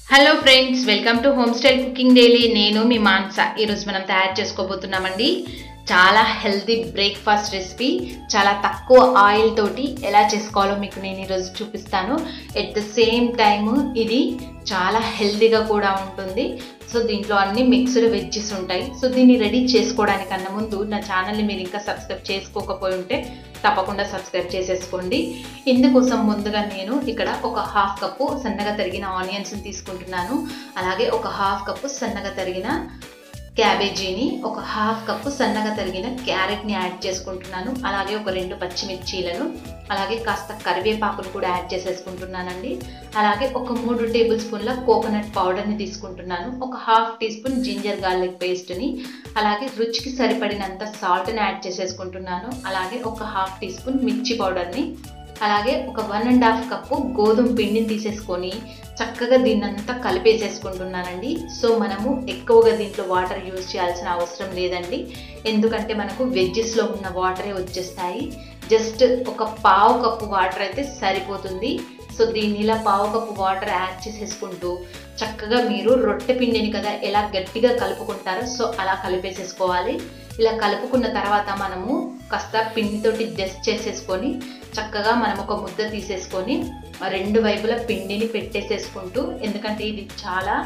hello friends welcome to home style cooking daily నేను మీ మాన్స ఈరోజు మనం తయారు చేసుకోబోతున్నామండి చాలా హెల్తీ బ్రేక్ఫాస్ట్ రెసిపీ చాలా తక్కువ ఆయిల్ తోటి ఎలా చేసుకోవాలో మీకు నేను ఈరోజు చూపిస్తాను ఎట్ ద సేమ్ టైమ్ ఇది చాలా హెల్తీగా కూడా ఉంటుంది సో దీంట్లో అన్ని మిక్స్డ్ వెజ్జెస్ ఉంటాయి సో దీన్ని రెడీ చేసుకోవడానికన్నా ముందు నా ఛానల్ని మీరు ఇంకా సబ్స్క్రైబ్ చేసుకోకపోయి ఉంటే తప్పకుండా సబ్స్క్రైబ్ చేసేసుకోండి ఇందుకోసం ముందుగా నేను ఇక్కడ ఒక హాఫ్ కప్పు సన్నగా తరిగిన ఆనియన్స్ని తీసుకుంటున్నాను అలాగే ఒక హాఫ్ కప్పు సన్నగా తరిగిన క్యాబేజీని ఒక హాఫ్ కప్పు సన్నగా తరిగిన క్యారెట్ని యాడ్ చేసుకుంటున్నాను అలాగే ఒక రెండు పచ్చిమిర్చీలను అలాగే కాస్త కరివేపాకును కూడా యాడ్ చేసేసుకుంటున్నానండి అలాగే ఒక మూడు టేబుల్ స్పూన్ల కోకోనట్ పౌడర్ని తీసుకుంటున్నాను ఒక half teaspoon ginger garlic పేస్ట్ని అలాగే రుచికి సరిపడినంత సాల్ట్ని యాడ్ చేసేసుకుంటున్నాను అలాగే ఒక హాఫ్ టీ స్పూన్ మిర్చి పౌడర్ని అలాగే ఒక వన్ అండ్ హాఫ్ కప్పు గోధుమ పిండిని తీసేసుకొని చక్కగా దీన్నంతా కలిపేసేసుకుంటున్నానండి సో మనము ఎక్కువగా దీంట్లో వాటర్ యూజ్ చేయాల్సిన అవసరం లేదండి ఎందుకంటే మనకు వెజ్జెస్లో ఉన్న వాటరే వచ్చేస్తాయి జస్ట్ ఒక పావు కప్పు వాటర్ అయితే సరిపోతుంది సో దీన్ని ఇలా పావు కప్పు వాటర్ యాడ్ చేసేసుకుంటూ చక్కగా మీరు రొట్టె పిండిని కదా ఎలా గట్టిగా కలుపుకుంటారో సో అలా కలిపేసేసుకోవాలి ఇలా కలుపుకున్న తర్వాత మనము కాస్త పిండితోటి జస్ట్ చేసేసుకొని చక్కగా మనం ఒక ముద్ద తీసేసుకొని రెండు వైపుల పిండిని పెట్టేసేసుకుంటూ ఎందుకంటే ఇది చాలా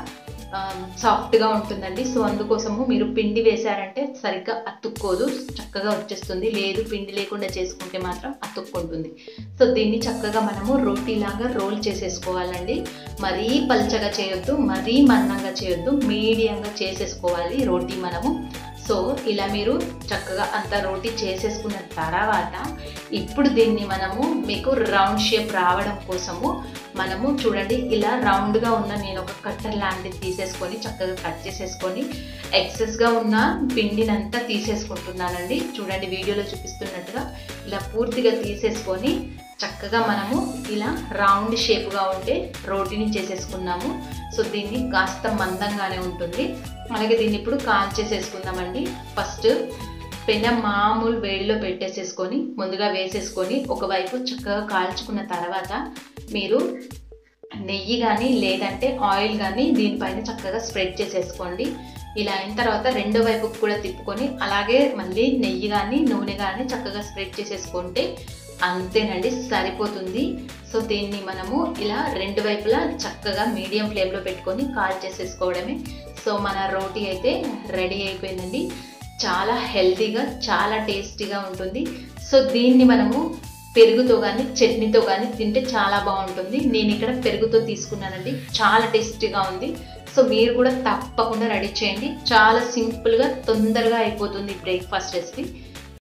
సాఫ్ట్గా ఉంటుందండి సో అందుకోసము మీరు పిండి వేశారంటే సరిగ్గా అతుక్కోదు చక్కగా వచ్చేస్తుంది లేదు పిండి లేకుండా చేసుకుంటే మాత్రం అతుక్కుంటుంది సో దీన్ని చక్కగా మనము రోటీలాగా రోల్ చేసేసుకోవాలండి మరీ పల్చగా చేయొద్దు మరీ మన్నంగా చేయొద్దు మీడియంగా చేసేసుకోవాలి రోటీ మనము సో ఇలా మీరు చక్కగా అంత రోటీ చేసేసుకున్న తర్వాత ఇప్పుడు దీన్ని మనము మీకు రౌండ్ షేప్ రావడం కోసము మనము చూడండి ఇలా రౌండ్గా ఉన్న నేను ఒక కట్టర్ లాంటిది తీసేసుకొని చక్కగా కట్ చేసేసుకొని ఎక్సెస్గా ఉన్న పిండినంతా తీసేసుకుంటున్నానండి చూడండి వీడియోలో చూపిస్తున్నట్టుగా ఇలా పూర్తిగా తీసేసుకొని చక్కగా మనము ఇలా రౌండ్ షేప్గా ఉండే రోటీని చేసేసుకున్నాము సో దీన్ని కాస్త మందంగానే ఉంటుంది అలాగే దీన్ని ఇప్పుడు కాల్ చేసేసుకుందామండి ఫస్ట్ పెన మామూలు వేడిలో పెట్టేసేసుకొని ముందుగా వేసేసుకొని ఒకవైపు చక్కగా కాల్చుకున్న తర్వాత మీరు నెయ్యి కానీ లేదంటే ఆయిల్ కానీ దీనిపైన చక్కగా స్ప్రెడ్ చేసేసుకోండి ఇలా అయిన తర్వాత రెండో వైపుకు కూడా తిప్పుకొని అలాగే మళ్ళీ నెయ్యి కానీ నూనె కానీ చక్కగా స్ప్రెడ్ చేసేసుకుంటే అంతేనండి సరిపోతుంది సో దీన్ని మనము ఇలా రెండు వైపులా చక్కగా మీడియం ఫ్లేమ్లో పెట్టుకొని కాల్ చేసేసుకోవడమే సో మన రోటీ అయితే రెడీ అయిపోయిందండి చాలా హెల్తీగా చాలా టేస్టీగా ఉంటుంది సో దీన్ని మనము పెరుగుతో కానీ చట్నీతో కానీ తింటే చాలా బాగుంటుంది నేను ఇక్కడ పెరుగుతో తీసుకున్నానండి చాలా టేస్టీగా ఉంది సో మీరు కూడా తప్పకుండా రెడీ చేయండి చాలా సింపుల్గా తొందరగా అయిపోతుంది బ్రేక్ఫాస్ట్ రెసిపీ